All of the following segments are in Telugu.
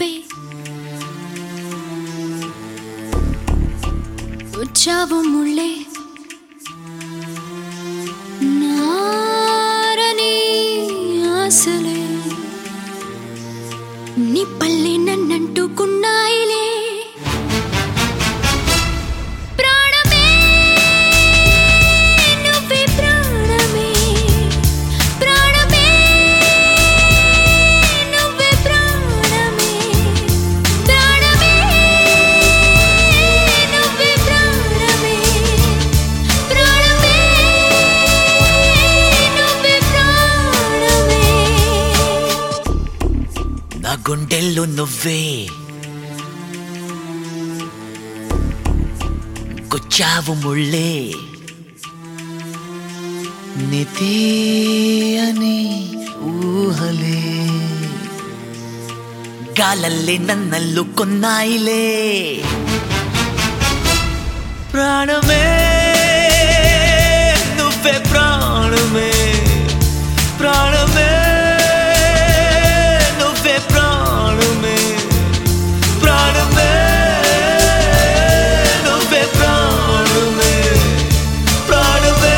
నువ్వే వచ్చావు ముళ్ళే నారని ఆశలే నీ పల్లె నన్నంటుకున్నాయిలే ప్రాణమే నువ్వే ప్రాణమే ప్రాణమే నువ్వే ప్రాణమే ప్రాణమే నువ్వే ప్రాణమే ప్రాణమే నువ్వే ప్రాణమే నా గుండెల్లో నువ్వే గుచ్చావు ముళ్ళే నితి అని ఊహలే గాలల్లే నన్నల్లుకున్నాయిలే ప్రాణమే నువ్వే ప్రాణమే ప్రాణమే నువ్వే ప్రాణమే ప్రాణమే నువ్వే ప్రాణమే ప్రాణమే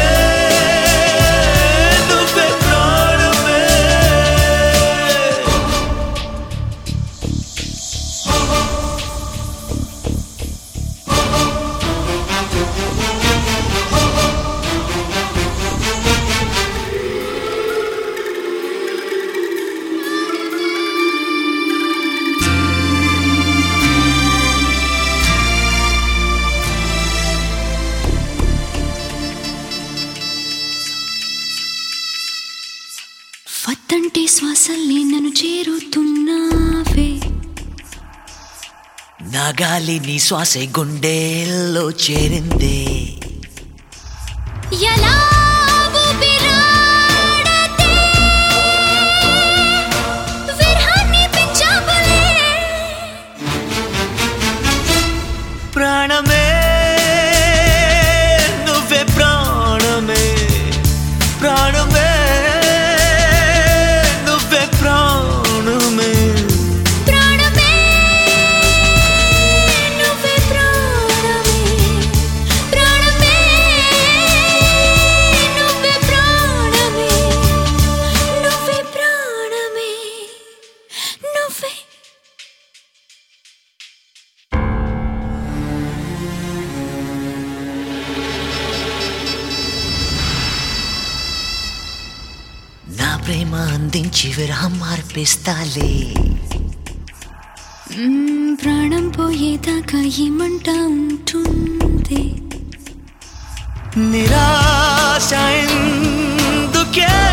నువ్వే ప్రాణమే వద్దంటే శ్వాసల్ని నన్ను చేరుతున్నావే నా గాలి నీ శ్వాసే గుండెల్లో చేరిందే ఎలా ఊపిరాడతే విరహాన్ని పెంచావులే ప్రాణమే నువ్వే ప్రాణమే ప్రాణమే నువ్వే ప్రాణమే ప్రాణమే నువ్వే ప్రాణమే ప్రాణమే నువ్వే ప్రాణమే నువ్వే ప్రాణమే నువ్వే నా ప్రేమ అందించి విరహం మార్పిస్తాలే మ్మ్, ప్రాణం పోయేదాకా ఏమంటా ఉంటుంది నిరాశ ఎందుకే